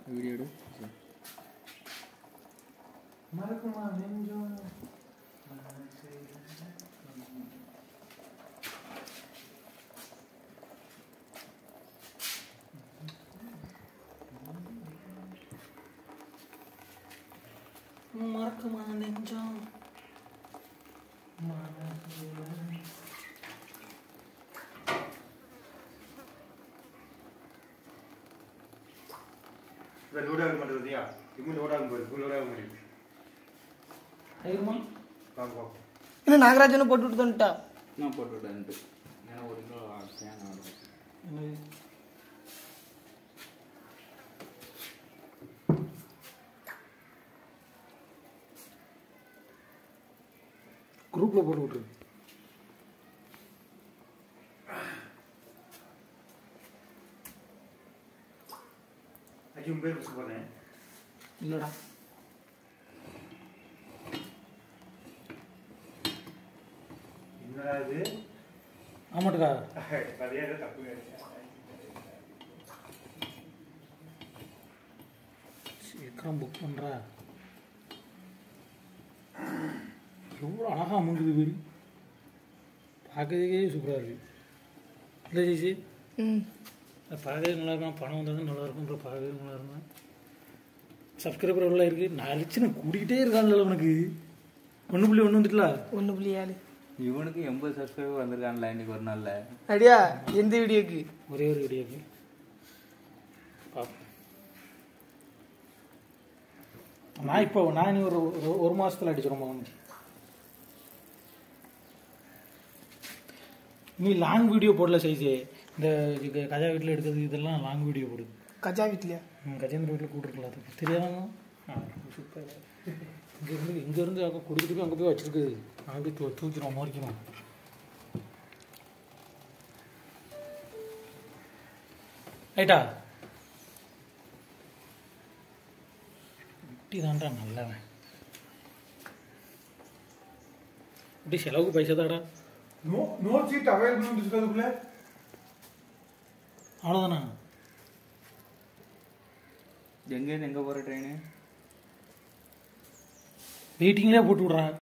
video எடு மறக்குமா நெஞ்சம் மறக்குமா நெஞ்சம் இப்போ லோடாக மாட்டேங்குதியா இப்போ லோடாக போகுது லோடாக முடியும் ஆயிருமா வாங்க வாங்க இன்னும் நாகராஜனும் போட்டு விட்டு வந்துட்டா நான் போட்டு விட்டேன்ட்டு ஏன்னா ஒரு கிலோ ஃபேன் ஆடும் என்னது குரூப்ல போட்டு விட்டுரு அஞ்சு பேர் பிடிச்சி போனேன் இல்லடா என்னடா இது ஆமாட்டுக்கா சரியாக தப்பு சீக்கிரம் புக் பண்ணுறா எவ்வளோ அழகாக அமுங்குது வீடு பார்க்கறதுக்கே சூப்பராக இருக்கு இல்லை ஜெய்சி அது பார்க்கவே நல்லா இருக்கும் பணம் வந்தாலும் நல்லா இருக்கும் அப்புறம் பார்க்கவே நல்லா இருக்கும் சப்ஸ்கிரைபர் எவ்வளோ இருக்குது நடிச்சு நான் கூட்டிகிட்டே இருக்கான்ல உனக்கு ஒன்று புள்ளி ஒன்று வந்துட்டுல ஒன்று புள்ளி ஏழு இவனுக்கு எண்பது சப்ஸ்கிரைபர் வந்திருக்கான்ல இன்னைக்கு ஒரு நாள்ல அடியா எந்த வீடியோக்கு ஒரே ஒரு வீடியோக்கு பார்ப்போம் நான் இப்போ நான் இனி ஒரு ஒரு- ஒரு மாசத்துல அடிச்சிடும் அவனுக்கு நீ லாங் வீடியோ போடல சைஸே இந்த இது கஜா வீட்டில் எடுக்கிறது இதெல்லாம் லாங் வீடியோ போடு கஜா வீட்லையா ம், கஜேந்திர வீட்டில் கூட்டிருக்கலாம் அது தெரியாதாங்க சூப்பர் இங்கேருந்து இங்கேருந்து அங்கே கொடுத்துட்டு அங்கே போய் வச்சிருக்குது அப்படியே தூ தூக்கிறோம் மோரிக்கிறோம் ரைட்டா குட்டி தான்டா நல்லவன் குட்டி செலவுக்கு பைசா தாடா நோ நோ சீட் அவைலபிள் இருக்கிறதுக்குள்ள அவ்வளோதானா எங்கேருந்து எங்கே போகிற ட்ரெயின் வெயிட்டிங்லேயே போட்டு விட்றா